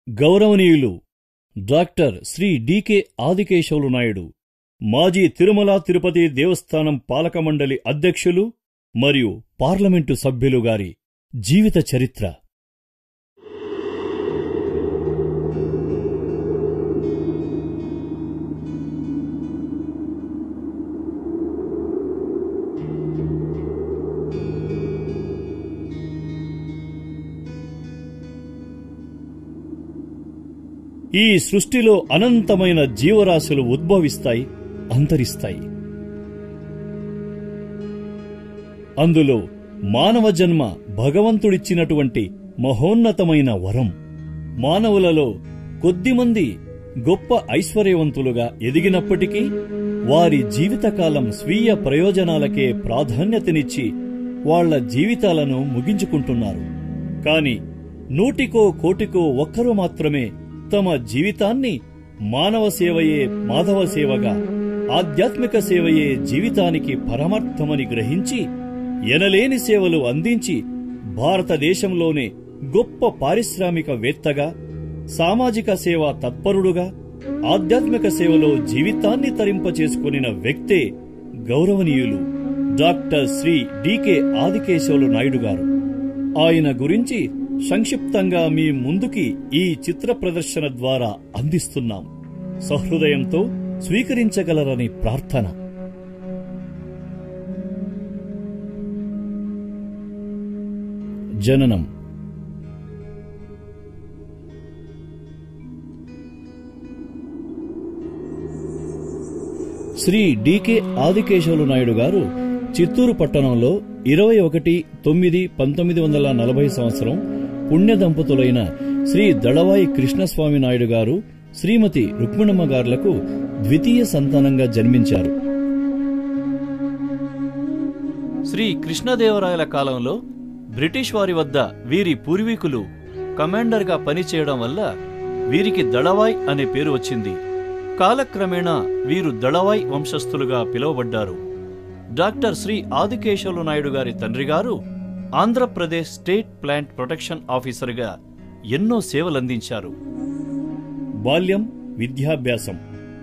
గౌరవనీయులు doctor Shri D K Adikesavulu Naidu మాజీ తిరుమల తిరుపతి దేవస్థానం పాలక మండలి అధ్యక్షులు మరియు పార్లమెంటు సభ్యులు గారి జీవిత చరిత్ర ఈ సృష్టిలో అనంతమైన జీవరాశులు ఉద్భవిస్తాయి అంతరిస్తాయి అందులో మానవ జన్మ భగవంతుడిచ్చినటువంటి మహోన్నతమైన వరం మానవులలో కొద్దిమంది గొప్ప ఐశ్వర్యవంతులుగా ఎదిగినప్పటికీ వారి జీవితకాలం స్వీయ ప్రయోజనాలకే ప్రాధాన్యతనిచ్చి వాళ్ళ జీవితాలను ముగించుకుంటున్నారు కాని నూటికో కోటికో ఒక్కరు మాత్రమే తమ జీవితాన్ని మానవ సేవయే మాధవ సేవగా ఆధ్యాత్మిక సేవయే జీవితానికి పరమార్థమని గ్రహించి ఎనలేని సేవలు అందించి భారతదేశంలోనే గొప్ప పారిశ్రామికవేత్తగా సామాజిక సేవా తత్పరుడుగా ఆధ్యాత్మిక సేవలో జీవితాన్ని తరింపచేసుకునిన వ్యక్తే గౌరవనీయులు డాక్టర్ శ్రీ డికే ఆదికేశవులు నాయుడు గారు ఆయన గురించి సంక్షిప్తంగా మీ ముందుకి ఈ చిత్ర ప్రదర్శన ద్వారా అందిస్తున్నాం సహృదయంతో స్వీకరించగలరని ప్రార్థన జననం శ్రీ డికే ఆదికేశవులు నాయుడు గారు చిత్తూరు పట్టణంలో ఇరవై ఒకటి తొమ్మిది పంతొమ్మిది వందల నలభై సంవత్సరం పుణ్య దంపతులైన శ్రీ దళవాయి కృష్ణస్వామి నాయుడు గారు శ్రీమతి రుక్మిణమ్మ గారులకు ద్వితీయ సంతానంగా జన్మించారు శ్రీ కృష్ణదేవరాయల కాలంలో బ్రిటిష్ వారి వద్ద వీరి పూర్వీకులు కమాండర్గా పనిచేయడం వల్ల వీరికి దళవాయ్ అనే పేరు వచ్చింది కాలక్రమేణా వీరు దళవాయ్ వంశస్థులుగా పిలువబడ్డారు డాక్టర్ శ్రీ ఆదికేశవులు నాయుడు గారి తండ్రి గారు ఆంధ్రప్రదేశ్ స్టేట్ ప్లాంట్ ప్రొటెక్షన్ ఆఫీసర్గా ఎన్నో సేవలందించారు బాల్యం విద్యాభ్యాసం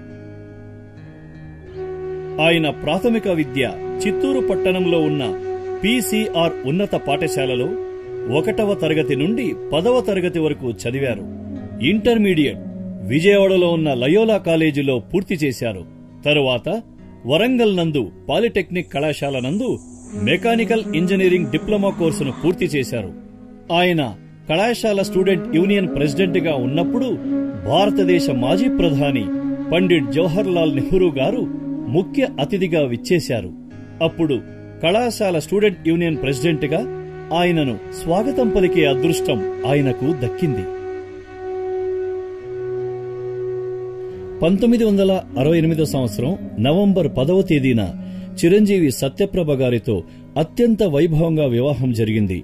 ఆయన ప్రాథమిక విద్య చిత్తూరు పట్టణంలో ఉన్న పీసీఆర్ ఉన్నత పాఠశాలలో ఒకటవ తరగతి నుండి పదవ తరగతి వరకు చదివారు ఇంటర్మీడియట్ విజయవాడలో ఉన్న లయోలా కాలేజీలో పూర్తి చేశారు తరువాత వరంగల్ నందు పాలిటెక్నిక్ కళాశాల నందు మెకానికల్ ఇంజనీరింగ్ డిప్లొమా కోర్సును పూర్తి చేశారు ఆయన కళాశాల స్టూడెంట్ యూనియన్ ప్రెసిడెంట్గా ఉన్నప్పుడు భారతదేశ మాజీ ప్రధాని పండిట్ జవహర్ లాల్ నెహ్రూ గారు ముఖ్య అతిథిగా విచ్చేశారు అప్పుడు కళాశాల స్టూడెంట్ యూనియన్ ప్రెసిడెంట్గా ఆయనను స్వాగతం పలికే అదృష్టం ఆయనకు దక్కింది పంతొమ్మిది వందల అరవై ఎనిమిదో సంవత్సరం నవంబర్ పదవ తేదీన చిరంజీవి సత్యప్రభ గారితో అత్యంత వైభవంగా వివాహం జరిగింది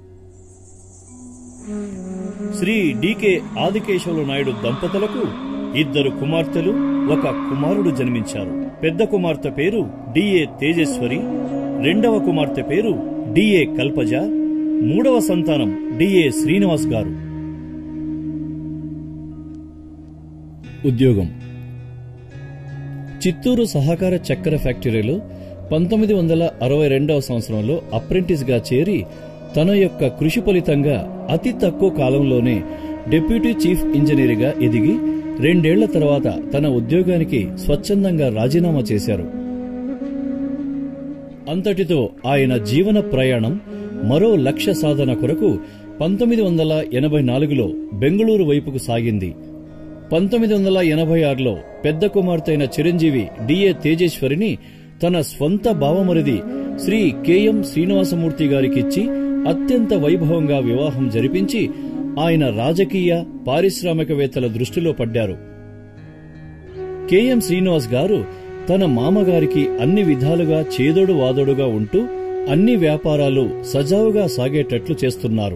శ్రీ డికే ఆదికేశవులు నాయుడు దంపతులకు ఇద్దరు కుమార్తెలు ఒక కుమారుడు జన్మించారు పెద్ద కుమార్తె పేరు డిఏ తేజేశ్వరి రెండవ కుమార్తె పేరు డిఏ కల్పజ మూడవ సంతానం డిఏ శ్రీనివాస్ గారు ఉద్యోగం చిత్తూరు సహకార చక్కెర ఫ్యాక్టరీలో పంతొమ్మిది వందల అరవై రెండవ సంవత్సరంలో అప్రెంటిస్గా చేరి తన యొక్క కృషి ఫలితంగా అతి తక్కువ కాలంలోనే డిప్యూటీ చీఫ్ ఇంజనీర్గా ఎదిగి రెండేళ్ల తర్వాత తన ఉద్యోగానికి స్వచ్ఛందంగా రాజీనామా చేశారు అంతటితో ఆయన జీవన ప్రయాణం మరో లక్ష్య సాధన కొరకు పంతొమ్మిది వందల ఎనభై నాలుగులో బెంగళూరు వైపుకు సాగింది పంతొమ్మిది వందల ఎనభై ఆరులో పెద్ద కుమార్తెైన చిరంజీవి డిఏ తేజేశ్వరిని తన స్వంత భావమరిది శ్రీ కెఎం శ్రీనివాసమూర్తి గారికిచ్చి అత్యంత వైభవంగా వివాహం జరిపించి ఆయన రాజకీయ పారిశ్రామికవేత్తల దృష్టిలో పడ్డారు కెఎం శ్రీనివాస్ గారు తన మామగారికి అన్ని విధాలుగా చేదోడు వాదోడుగా ఉంటూ అన్ని వ్యాపారాలు సజావుగా సాగేటట్లు చేస్తున్నారు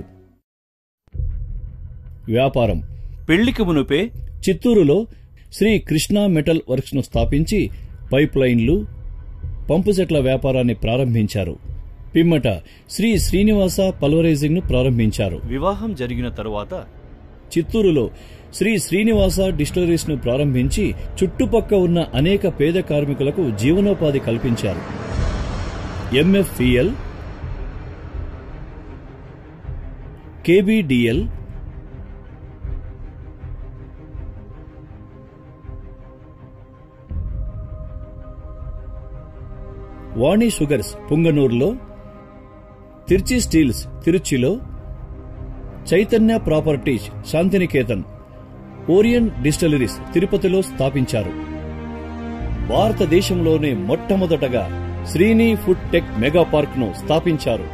వ్యాపారం పెళ్లికి మునుపే చిత్తూరులో శ్రీ కృష్ణా మెటల్ వర్క్స్ ను స్థాపించి పైప్ లైన్లు పంపు సెట్ల వ్యాపారాన్ని ప్రారంభించారు పిమ్మట శ్రీ శ్రీనివాస పల్వరైజింగ్ ను ప్రారంభించారు వివాహం జరిగిన తరువాత చిత్తూరులో శ్రీ శ్రీనివాస డిస్టిలరీస్ ను ప్రారంభించి చుట్టుపక్క ఉన్న అనేక పేద కార్మికులకు జీవనోపాధి కల్పించారు ఎంఎఫ్పిఎల్ కేబీడీఎల్ వాణి షుగర్స్ పుంగనూరులో తిర్చి స్టీల్స్ తిరుచిలో Chaitanya properties Santiniketan Orion distilleries తిరుపతిలో స్థాపించారు భారతదేశంలోనే మొట్టమొదటగా Sreeni food tech mega park ను స్థాపించారు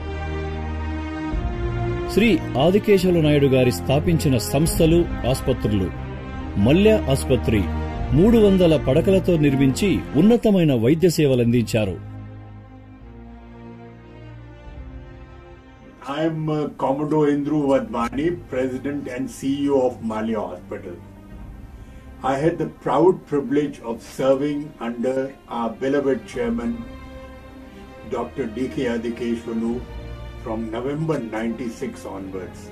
శ్రీ ఆదికేశవ నాయుడు గారి స్థాపించిన సంస్థలు ఆస్పత్రులు మల్య ఆస్పత్రి మూడు వందల పడకలతో నిర్మించి ఉన్నతమైన వైద్య సేవలందించారు I am uh, Commodore Indru Vadvani, President and CEO of Malia Hospital. I had the proud privilege of serving under our beloved chairman, Dr. D.K. Adikeshwalu, from November 96 onwards.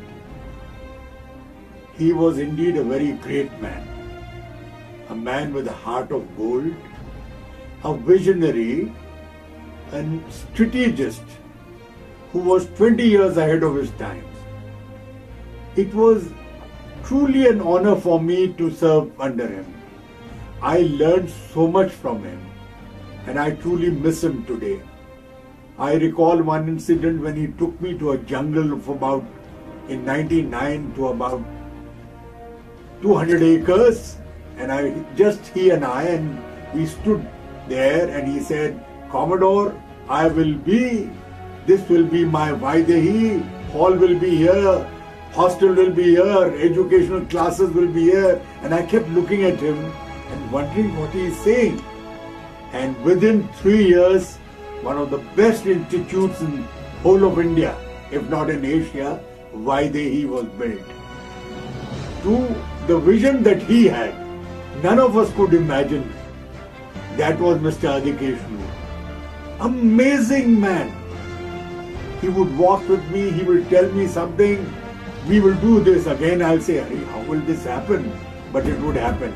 He was indeed a very great man, a man with a heart of gold, a visionary and strategist who was 20 years ahead of his times. It was truly an honor for me to serve under him. I learned so much from him and I truly miss him today. I recall one incident when he took me to a jungle of about in 99 to about 200 acres and I just he and I and we stood there and he said Commodore I will be this will be my Vaidehi, hall will be here, hostel will be here, educational classes will be here. And I kept looking at him and wondering what he is saying. And within three years, one of the best institutes in whole of India, if not in Asia, Vaidehi was built. To the vision that he had, none of us could imagine. That was Mr. Adikeshnu. Amazing man. He would walk with me, he will tell me something, we will do this. Again, I'll say, Hari, how will this happen? But it would happen.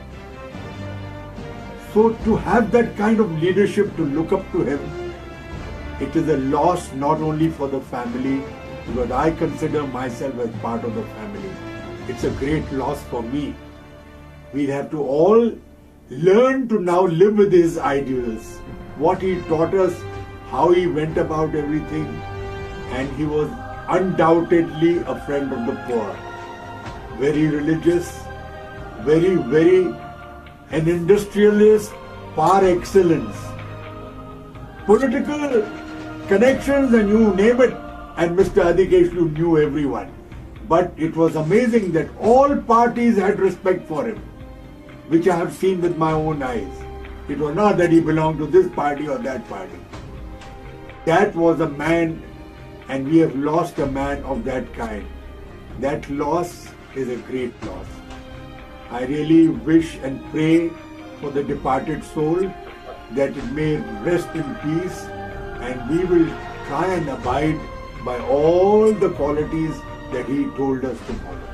So, to have that kind of leadership, to look up to him, it is a loss not only for the family, because I consider myself as part of the family. It's a great loss for me. We have to all learn to now live with his ideals, what he taught us, how he went about everything, and he was undoubtedly a friend of the poor. Very religious, very, very an industrialist par excellence. Political connections and you name it, and Mr. Adikeshlu knew everyone. But it was amazing that all parties had respect for him, which I have seen with my own eyes. It was not that he belonged to this party or that party. That was a man, and we have lost a man of that kind. That loss is a great loss. I really wish and pray for the departed soul that it may rest in peace and we will try and abide by all the qualities that he told us to follow.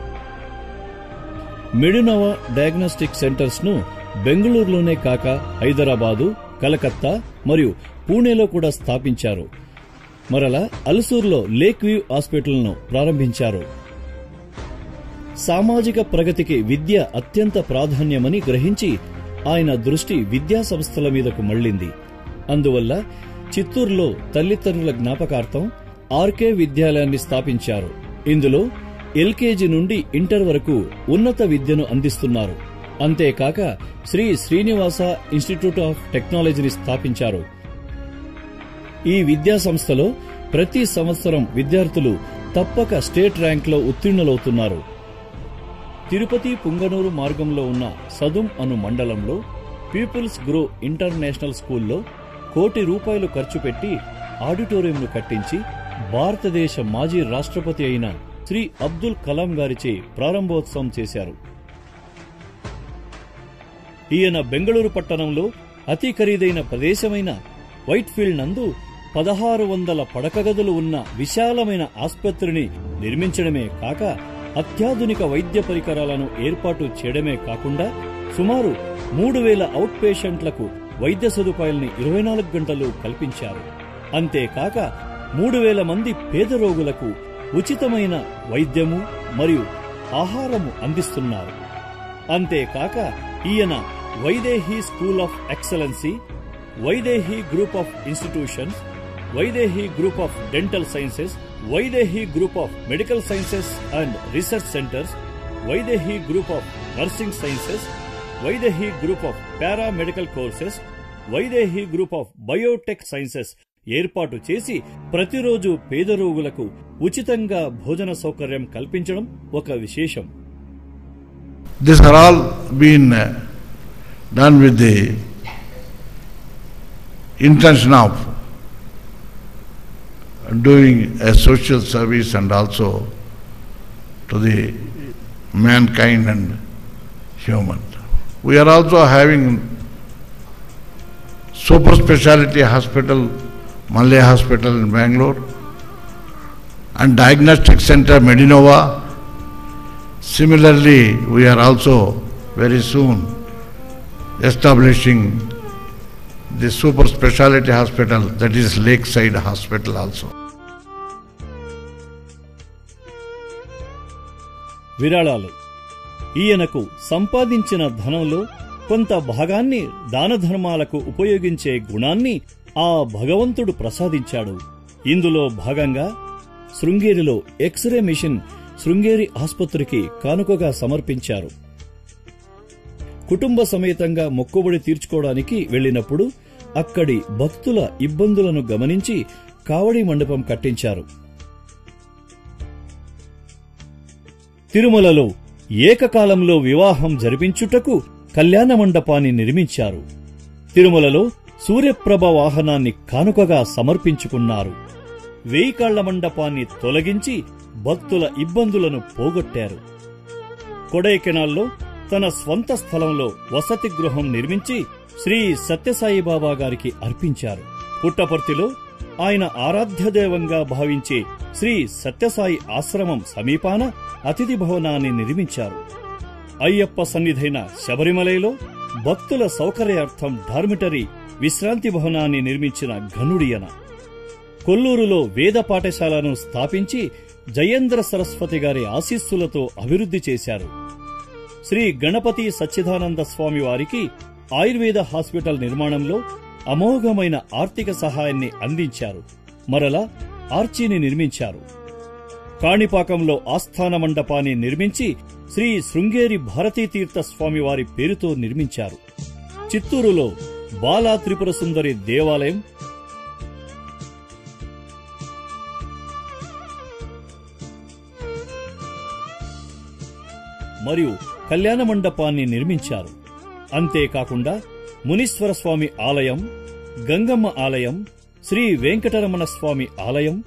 Medinova diagnostic centres ను బెంగళూరులోనే కాక హైదరాబాదు కలకత్తా మరియు పూణేలో కూడా స్థాపించారు మరలా అలసూరులో lake view హాస్పిటల్ను ప్రారంభించారు సామాజిక ప్రగతికి విద్య అత్యంత ప్రాధాన్యమని గ్రహించి ఆయన దృష్టి విద్యా సంస్థల మీదకు మళ్లింది అందువల్ల చిత్తూరులో తల్లిదండ్రుల జ్ఞాపకార్థం ఆర్కే విద్యాలయాన్ని స్థాపించారు ఇందులో ఎల్కేజీ నుండి ఇంటర్ వరకు ఉన్నత విద్యను అందిస్తున్నారు అంతేకాక శ్రీ శ్రీనివాస ఇన్స్టిట్యూట్ ఆఫ్ టెక్నాలజీని స్థాపించారు ఈ విద్యా సంస్థలో ప్రతి సంవత్సరం విద్యార్థులు తప్పక స్టేట్ ర్యాంక్లో ఉత్తీర్ణులవుతున్నారు తిరుపతి పుంగనూరు మార్గంలో ఉన్న సదుం అను మండలంలో పీపుల్స్ గ్రో ఇంటర్నేషనల్ స్కూల్లో కోటి రూపాయలు ఖర్చు పెట్టి ఆడిటోరియంను కట్టించి భారతదేశ మాజీ రాష్ట్రపతి అయిన శ్రీ అబ్దుల్ కలాం గారిచే ప్రారంభోత్సవం చేశారు ఈయన బెంగళూరు పట్టణంలో అతి ఖరీదైన ప్రదేశమైన వైట్ఫీల్డ్ నందు పదహారు వందల పడక గదులు ఉన్న విశాలమైన ఆస్పత్రిని నిర్మించడమే కాక అత్యాధునిక వైద్య పరికరాలను ఏర్పాటు చేయడమే కాకుండా సుమారు మూడు వేల అవుట్ పేషెంట్లకు వైద్య సదుపాయాల్ని ఇరవై నాలుగు గంటలు కల్పించారు అంతేకాక మూడు వేల మంది పేద రోగులకు ఉచితమైన వైద్యము మరియు ఆహారము అందిస్తున్నారు అంతేకాక ఈయన Vaidehi school of excellency Vaidehi group of institutions Vaidehi group of dental sciences Vaidehi group of medical sciences and research centres Vaidehi group of nursing sciences Vaidehi group of paramedical courses Vaidehi group of biotech sciences ఏర్పాటు చేసి ప్రతిరోజు పేద రోగులకు ఉచితంగా భోజన సౌకర్యం కల్పించడం ఒక విశేషం These are all been uh, done with the intention of doing a social service and also to the mankind and human. We are also having super speciality hospital, Malay Hospital in Bangalore, and diagnostic center Medinova. Similarly, we are also very soon establishing the super speciality hospital that is Lakeside Hospital also. విరాళాలు ఈయనకు సంపాదించిన ధనంలో కొంత భాగాన్ని దాన ధర్మాలకు ఉపయోగించే గుణాన్ని ఆ భగవంతుడు ప్రసాదించాడు ఇందులో భాగంగా శృంగేరిలో ఎక్స్రే మిషన్ శృంగేరి ఆసుపత్రికి కానుకగా సమర్పించారు కుటుంబ సమేతంగా మొక్కుబడి తీర్చుకోవడానికి వెళ్ళినప్పుడు అక్కడి భక్తుల ఇబ్బందులను గమనించి కావడి మండపం కట్టించారు తిరుమలలో ఏకకాలంలో వివాహం జరిపించుటకు కళ్యాణ మండపాన్ని నిర్మించారు తిరుమలలో సూర్యప్రభ వాహనాన్ని కానుకగా సమర్పించుకున్నారు వేయి కాళ్ల మండపాన్ని తొలగించి భక్తుల ఇబ్బందులను పోగొట్టారు కొడైకెనాల్లో తన స్వంత స్థలంలో వసతి గృహం నిర్మించి శ్రీ సత్యసాయిబాబా గారికి అర్పించారు పుట్టపర్తిలో ఆయన ఆరాధ్యదేవంగా భావించే శ్రీ సత్యసాయి ఆశ్రమం సమీపాన అతిథి భవనాన్ని నిర్మించారు అయ్యప్ప సన్నిధైన శబరిమలలో భక్తుల సౌకర్యార్థం డార్మిటరీ విశ్రాంతి భవనాన్ని నిర్మించిన ఘనుడియన కొల్లూరులో వేద పాఠశాలను స్థాపించి జయేంద్ర సరస్వతి గారి ఆశీస్సులతో అభివృద్ధి చేశారు శ్రీ గణపతి సచ్చిదానంద స్వామి వారికి ఆయుర్వేద హాస్పిటల్ నిర్మాణంలో అమోఘమైన ఆర్థిక సహాయాన్ని అందించారు మరలా ఆర్చీని నిర్మించారు కాణిపాకంలో ఆస్థాన మండపాన్ని నిర్మించి శ్రీ శృంగేరి భారతీతీర్థ స్వామి వారి పేరుతో నిర్మించారు చిత్తూరులో బాలా త్రిపుర సుందరి దేవాలయం మరియు కళ్యాణ మండపాన్ని నిర్మించారు అంతేకాకుండా మునీశ్వర స్వామి ఆలయం గంగమ్మ ఆలయం శ్రీ వెంకటరమణ స్వామి ఆలయం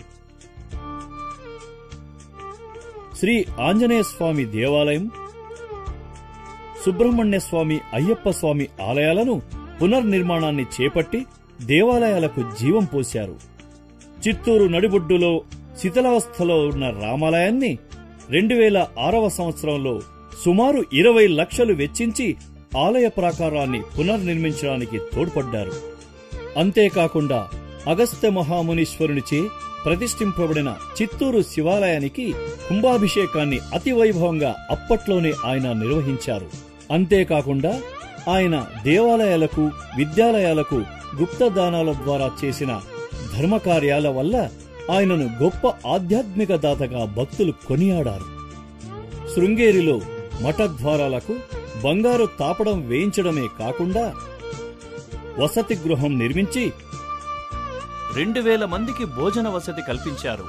శ్రీ ఆంజనేయ స్వామి దేవాలయం సుబ్రహ్మణ్య స్వామి అయ్యప్ప స్వామి ఆలయాలను పునర్నిర్మాణాన్ని చేపట్టి దేవాలయాలకు జీవం పోశారు చిత్తూరు నడిబొడ్డులో శిథిలావస్థలో ఉన్న రామాలయాన్ని రెండు వేల ఆరవ సంవత్సరంలో సుమారు ఇరవై లక్షలు వెచ్చించి ఆలయ ప్రాకారాన్ని పునర్నిర్మించడానికి తోడ్పడ్డారు అంతేకాకుండా అగస్త్య మహామునీశ్వరునిచే ప్రతిష్ఠింపబడిన చిత్తూరు శివాలయానికి కుంభాభిషేకాన్ని అతి వైభవంగా అప్పట్లోనే ఆయన నిర్వహించారు అంతేకాకుండా ఆయన దేవాలయాలకు విద్యాలయాలకు గుప్త దానాల ద్వారా చేసిన ధర్మకార్యాల వల్ల ఆయనను గొప్ప ఆధ్యాత్మిక దాతగా భక్తులు కొనియాడారు శృంగేరిలో మఠద్వారాలకు బంగారు తాపడం వేయించడమే కాకుండా వసతి గృహం నిర్మించి రెండు వేల మందికి భోజన వసతి కల్పించారు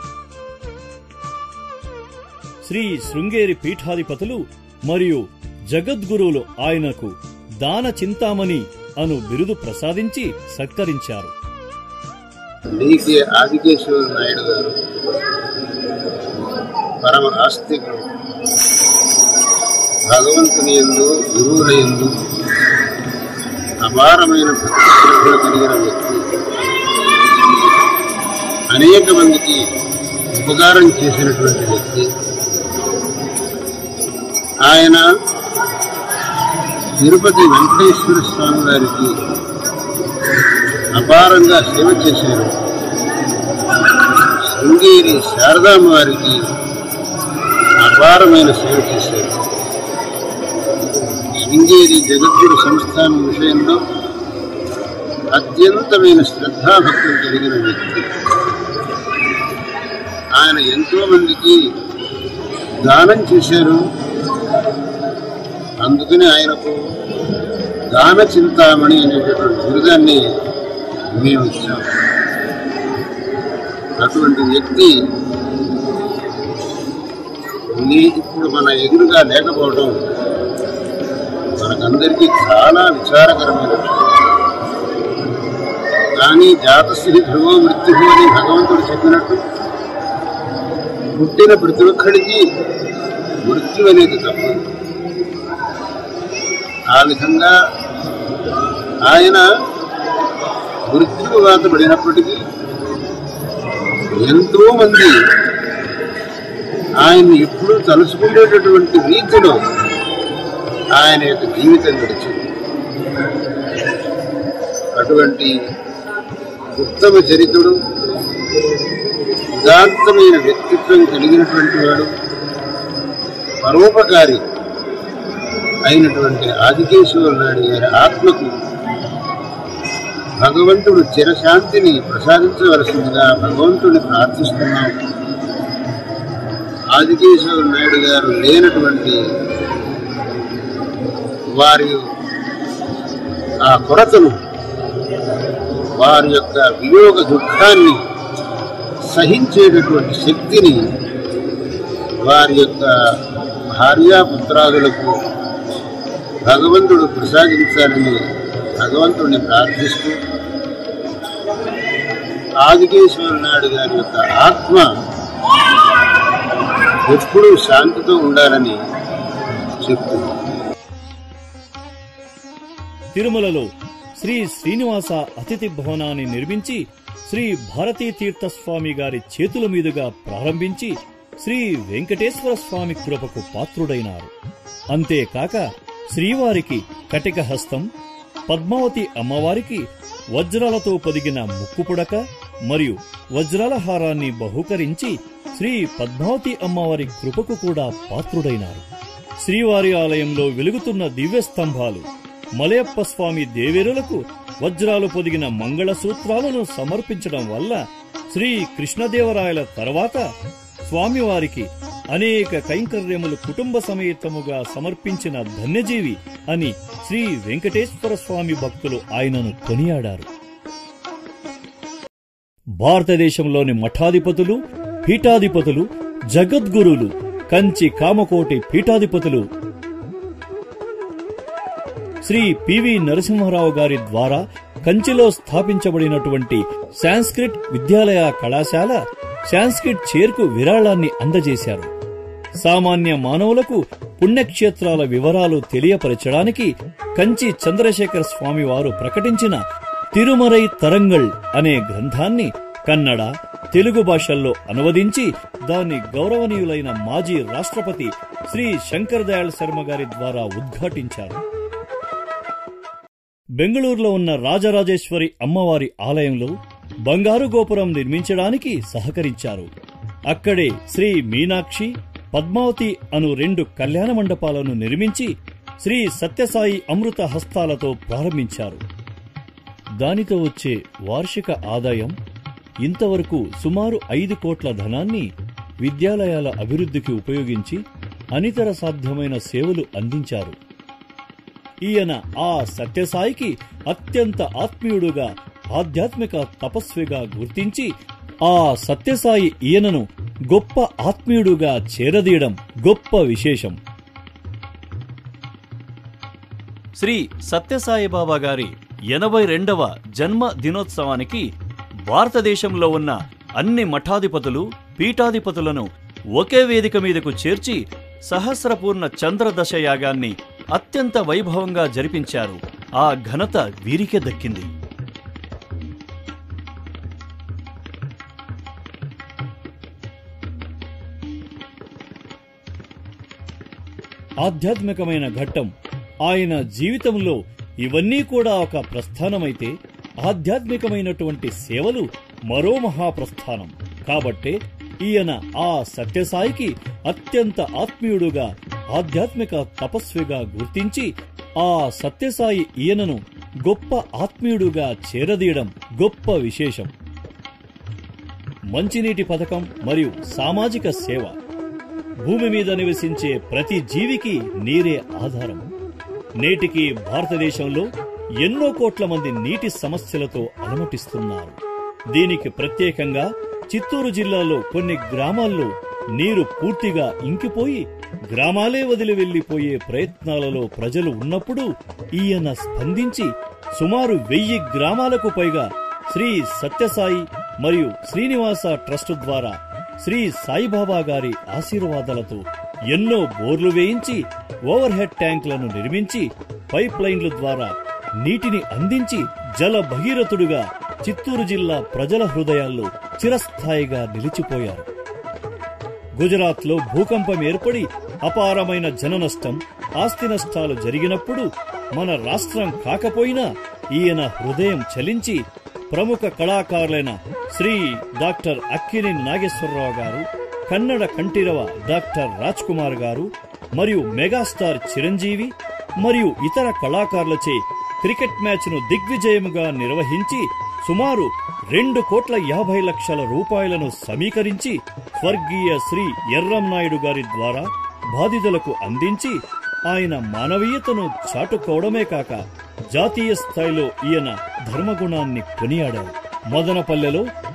శ్రీ శృంగేరి పీఠాధిపతులు మరియు జగద్గురువులు ఆయనకు దాన చింతామణి అను బిరుదు ప్రసాదించి సత్కరించారు డికే ఆదికేశ్వర నాయుడు గారు పరమ ఆస్తికుడు భగవంతుని ఎందు గురువుల ఎందు అపారమైన భక్తి శ్రద్ధలు కలిగిన వ్యక్తి అనేక మందికి ఉపకారం చేసినటువంటి వ్యక్తి ఆయన తిరుపతి వెంకటేశ్వర స్వామి వారికి అపారంగా సేవ చేశారు శృంగేరి శారదామ్మ వారికి అపారమైన సేవ చేశారు శృంగేరి జగద్గురు సంస్థానం విషయంలో అత్యంతమైన శ్రద్ధాభక్తులు కలిగిన వ్యక్తి ఆయన ఎంతో మందికి దానం చేశారు అందుకని ఆయనకు దాన చింతామణి అనేటటువంటి బిరుదాన్ని మేము ఇచ్చాము అటువంటి వ్యక్తి నీ ఇప్పుడు మన ఎదురుగా లేకపోవడం మనకందరికీ చాలా విచారకరమైన విషయం కానీ జాతస్థితి ధ్రువో మృత్యు అని భగవంతుడు చెప్పినట్టు పుట్టిన ప్రతి ఒక్కడికి మృత్యు అనేది తప్పదు ఆ విధంగా ఆయన మృత్యువు వాత పడినప్పటికీ ఎంతో మంది ఆయన్ని ఎప్పుడూ తలుచుకునేటటువంటి రీతిలో ఆయన యొక్క జీవితం గడిచింది అటువంటి ఉత్తమ చరిత్రుడు ఉదాత్తమైన వ్యక్తిత్వం కలిగినటువంటి వాడు పరోపకారి అయినటువంటి ఆదికేశ్వర నాయుడు గారి ఆత్మకు భగవంతుడు చిరశాంతిని ప్రసాదించవలసిందిగా భగవంతుడిని ప్రార్థిస్తున్నాం ఆదికేశ్వర నాయుడు గారు లేనటువంటి వారి ఆ కొరతను వారి యొక్క వియోగ దుఃఖాన్ని సహించేటటువంటి శక్తిని వారి యొక్క భార్యాపుత్రాదులకు భగవంతుడు ప్రసాదించాలని భగవంతుడిని ప్రార్థిస్తూ ఆదికేశ్వర నాయుడు గారి యొక్క ఆత్మ ఎప్పుడూ శాంతితో ఉండాలని చెప్తుంది తిరుమలలో శ్రీ శ్రీనివాస అతిథి భవనాన్ని నిర్మించి శ్రీ భారతీ తీర్థ స్వామి గారి చేతుల మీదుగా ప్రారంభించి శ్రీ వెంకటేశ్వర స్వామి కృపకు పాత్రుడైనారు అంతేకాక శ్రీవారికి కటిక హస్తం పద్మావతి అమ్మవారికి వజ్రాలతో పొదిగిన ముక్కుపుడక మరియు వజ్రాల హారాన్ని బహుకరించి శ్రీ పద్మావతి అమ్మవారి కృపకు కూడా పాత్రుడైనారు శ్రీవారి ఆలయంలో వెలుగుతున్న దివ్య స్తంభాలు మలయప్ప స్వామి దేవేరులకు వజ్రాలు పొదిగిన మంగళసూత్రాలను సమర్పించడం వల్ల శ్రీ కృష్ణదేవరాయల తర్వాత స్వామివారికి అనేక కైంకర్యములు కుటుంబ సమేతముగా సమర్పించిన ధన్యజీవి అని శ్రీ వెంకటేశ్వర స్వామి భక్తులు ఆయనను కొనియాడారు భారతదేశంలోని మఠాధిపతులు పీఠాధిపతులు జగద్గురులు కంచి కామకోటి పీఠాధిపతులు శ్రీ పివి నరసింహారావు గారి ద్వారా కంచిలో స్థాపించబడినటువంటి సాంస్క్రిట్ విద్యాలయ కళాశాల సాంస్క్రిట్ చేర్కు విరాళాన్ని అందజేశారు సామాన్య మానవులకు పుణ్యక్షేత్రాల వివరాలు తెలియపరచడానికి కంచి చంద్రశేఖర స్వామి వారు ప్రకటించిన తిరుమరై తరంగల్ అనే గ్రంథాన్ని కన్నడ తెలుగు భాషల్లో అనువదించి దాన్ని గౌరవనీయులైన మాజీ రాష్ట్రపతి శ్రీ శంకర్ దయాళ్ శర్మ గారి ద్వారా ఉద్ఘాటించారు బెంగళూరులో ఉన్న రాజరాజేశ్వరి అమ్మవారి ఆలయంలో బంగారు గోపురం నిర్మించడానికి సహకరించారు అక్కడే శ్రీ మీనాక్షి పద్మావతి అను రెండు కళ్యాణ మండపాలను నిర్మించి శ్రీ సత్యసాయి అమృత హస్తాలతో ప్రారంభించారు దానితో వచ్చే వార్షిక ఆదాయం ఇంతవరకు సుమారు ఐదు కోట్ల ధనాన్ని విద్యాలయాల అభివృద్ధికి ఉపయోగించి అనితర సాధ్యమైన సేవలు అందించారు ఈయన ఆ సత్యసాయికి అత్యంత ఆత్మీయుడుగా ఆధ్యాత్మిక తపస్విగా గుర్తించి ఆ సత్యసాయి ఈయనను గొప్ప ఆత్మీయుడుగా చేరదీయడం గొప్ప విశేషం శ్రీ సత్యసాయి బాబా గారి ఎనభై రెండవ జన్మ దినోత్సవానికి భారతదేశంలో ఉన్న అన్ని మఠాధిపతులు పీఠాధిపతులను ఒకే వేదిక మీదకు చేర్చి సహస్రపూర్ణ చంద్రదశ యాగాన్ని అత్యంత వైభవంగా జరిపించారు ఆ ఘనత వీరికే దక్కింది ఆధ్యాత్మికమైన ఘట్టం ఆయన జీవితంలో ఇవన్నీ కూడా ఒక ప్రస్థానమైతే ఆధ్యాత్మికమైనటువంటి సేవలు మరో మహాప్రస్థానం కాబట్టే ఈయన ఆ సత్యసాయికి అత్యంత ఆత్మీయుడుగా ఆధ్యాత్మిక తపస్విగా గుర్తించి ఆ సత్యసాయి ఈయనను గొప్ప ఆత్మీయుడుగా చేరదీయడం గొప్ప విశేషం మంచినీటి పథకం మరియు సామాజిక సేవ భూమి మీద నివసించే ప్రతి జీవికి నీరే ఆధారం నేటికి భారతదేశంలో ఎన్నో కోట్ల మంది నీటి సమస్యలతో అలమటిస్తున్నారు దీనికి ప్రత్యేకంగా చిత్తూరు జిల్లాలో కొన్ని గ్రామాల్లో నీరు పూర్తిగా ఇంకిపోయి గ్రామాలే వదిలి వెళ్లిపోయే ప్రయత్నాలలో ప్రజలు ఉన్నప్పుడు ఈయన స్పందించి సుమారు వెయ్యి గ్రామాలకు పైగా శ్రీ సత్యసాయి మరియు శ్రీనివాస ట్రస్ట్ ద్వారా శ్రీ సాయిబాబా గారి ఆశీర్వాదాలతో ఎన్నో బోర్లు వేయించి ఓవర్ హెడ్ ట్యాంకులను నిర్మించి పైప్ లైన్ల ద్వారా నీటిని అందించి జల భగీరథుడుగా చిత్తూరు జిల్లా ప్రజల హృదయాల్లో చిరస్థాయిగా నిలిచిపోయారు గుజరాత్లో భూకంపం ఏర్పడి అపారమైన జన నష్టం ఆస్తి నష్టాలు జరిగినప్పుడు మన రాష్ట్రం కాకపోయినా ఈయన హృదయం చలించి ప్రముఖ కళాకారులైన శ్రీ డాక్టర్ అక్కిని నాగేశ్వరరావు గారు కన్నడ కంఠీరవ డాక్టర్ రాజ్ కుమార్ గారు మరియు మెగాస్టార్ చిరంజీవి మరియు ఇతర కళాకారులచే క్రికెట్ మ్యాచ్ను దిగ్విజయముగా నిర్వహించి సుమారు రెండు కోట్ల యాభై లక్షల రూపాయలను సమీకరించి స్వర్గీయ శ్రీ ఎర్రంనాయుడు గారి ద్వారా బాధితులకు అందించి ఆయన మానవీయతను చాటుకోవడమే కాక జాతీయ స్థాయిలో ఈయన ధర్మగుణాన్ని కొనియాడారు మదనపల్లెలో